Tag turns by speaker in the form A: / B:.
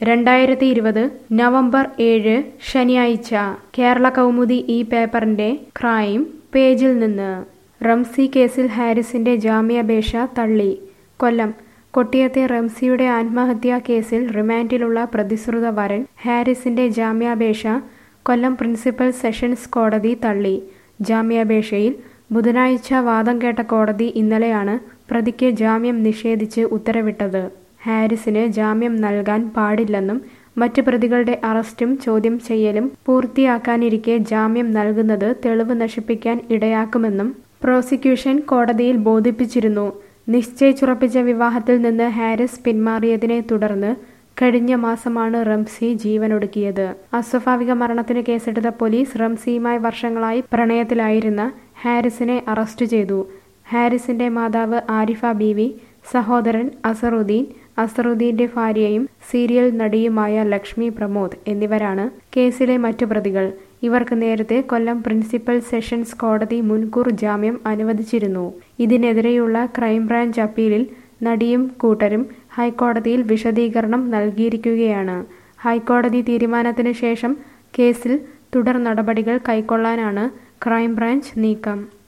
A: രണ്ടായിരത്തി ഇരുപത് നവംബർ ഏഴ് ശനിയാഴ്ച കേരള കൗമുദി ഈ പേപ്പറിന്റെ ക്രൈം പേജിൽ നിന്ന് റംസി കേസിൽ ഹാരിസിന്റെ ജാമ്യാപേക്ഷ തള്ളി കൊല്ലം കൊട്ടിയത്തെ റംസിയുടെ ആത്മഹത്യാ കേസിൽ റിമാൻഡിലുള്ള പ്രതിശ്രുത വരൻ ഹാരിസിന്റെ ജാമ്യാപേക്ഷ കൊല്ലം പ്രിൻസിപ്പൽ സെഷൻസ് കോടതി തള്ളി ജാമ്യാപേക്ഷയിൽ ബുധനാഴ്ച വാദം കേട്ട കോടതി ഇന്നലെയാണ് പ്രതിക്ക് ജാമ്യം നിഷേധിച്ച് ഉത്തരവിട്ടത് ഹാരിസിന് ജാമ്യം നൽകാൻ പാടില്ലെന്നും മറ്റ് പ്രതികളുടെ അറസ്റ്റും ചോദ്യം ചെയ്യലും പൂർത്തിയാക്കാനിരിക്കെ ജാമ്യം നൽകുന്നത് തെളിവ് നശിപ്പിക്കാൻ ഇടയാക്കുമെന്നും പ്രോസിക്യൂഷൻ കോടതിയിൽ ബോധിപ്പിച്ചിരുന്നു നിശ്ചയിച്ചുറപ്പിച്ച വിവാഹത്തിൽ നിന്ന് ഹാരിസ് പിന്മാറിയതിനെ തുടർന്ന് കഴിഞ്ഞ മാസമാണ് റംസി ജീവനൊടുക്കിയത് അസ്വാഭാവിക മരണത്തിന് കേസെടുത്ത പോലീസ് റംസിയുമായി വർഷങ്ങളായി പ്രണയത്തിലായിരുന്ന ഹാരിസിനെ അറസ്റ്റ് ചെയ്തു ഹാരിസിന്റെ മാതാവ് ആരിഫ ബീവി സഹോദരൻ അസറുദ്ദീൻ അസറുദ്ദീന്റെ ഭാര്യയും സീരിയൽ നടിയുമായ ലക്ഷ്മി പ്രമോദ് എന്നിവരാണ് കേസിലെ മറ്റു പ്രതികൾ ഇവർക്ക് നേരത്തെ കൊല്ലം പ്രിൻസിപ്പൽ സെഷൻസ് കോടതി മുൻകൂർ ജാമ്യം അനുവദിച്ചിരുന്നു ഇതിനെതിരെയുള്ള ക്രൈംബ്രാഞ്ച് അപ്പീലിൽ നടിയും കൂട്ടരും ഹൈക്കോടതിയിൽ വിശദീകരണം നൽകിയിരിക്കുകയാണ് ഹൈക്കോടതി തീരുമാനത്തിന് ശേഷം കേസിൽ തുടർ നടപടികൾ കൈക്കൊള്ളാനാണ് ക്രൈംബ്രാഞ്ച് നീക്കം